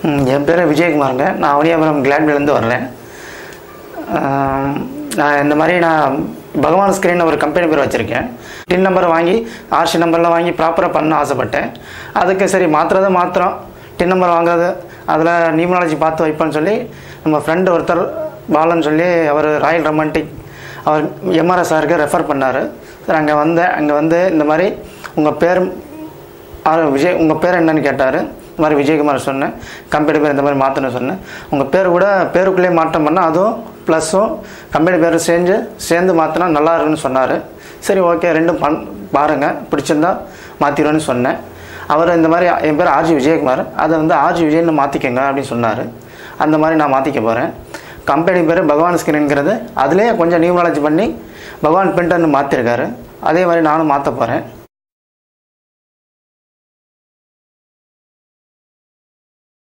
ம், என் பேர் விஜயகுமாருங்க நான் அவனியாபுரம் கிளாட்லேருந்து வரேன் ஆம், நான் இந்த மாதிரி நான் பகவான் ஸ்க்ரீன் ஒரு கம்பெனி பேர் வச்சுருக்கேன் டின் நம்பர் வாங்கி ஆர்சி நம்பர்லாம் வாங்கி ப்ராப்பராக பண்ண ஆசைப்பட்டேன் அதுக்கு சரி மாற்றுறது மாத்திரம் டின் நம்பர் வாங்குறது அதில் நியூமராலஜி பார்த்து வைப்பேன்னு சொல்லி நம்ம ஃப்ரெண்டு ஒருத்தர் பாலன் சொல்லி அவர் ராயல் ரொமான்டிக் அவர் எம்ஆர்எஸ் சாருக்கு ரெஃபர் பண்ணார் சார் அங்கே வந்தேன் அங்கே வந்து இந்த மாதிரி உங்கள் பேர் அவர் விஜய் உங்கள் பேர் என்னன்னு கேட்டார் இந்த மாதிரி விஜயகுமார் சொன்னேன் கம்பெனி பேர் இந்த மாதிரி மாற்றணும்னு சொன்னேன் உங்கள் பேர் கூட பேருக்குள்ளேயே மாற்றம் பண்ணால் அதுவும் ப்ளஸ்ஸும் கம்பெனி பேர் சேர்ந்து சேர்ந்து மாற்றினா நல்லா இருக்குன்னு சொன்னார் சரி ஓகே ரெண்டும் பண் பாருங்கள் பிடிச்சிருந்தா மாற்றிடுவேன்னு சொன்னேன் அவர் இந்த மாதிரி என் பேர் ஆர்ஜி விஜயகுமார் அதை வந்து ஆர்ஜி விஜய்னு மாற்றிக்கங்க அப்படின்னு சொன்னார் அந்த மாதிரி நான் மாற்றிக்க போகிறேன் கம்பெனி பேர் பகவான் ஸ்கின்ங்கிறது அதுலேயே கொஞ்சம் நியூமராலஜி பண்ணி பகவான் பிரிண்டர்னு மாற்றிருக்காரு அதே மாதிரி நானும் மாற்ற போகிறேன்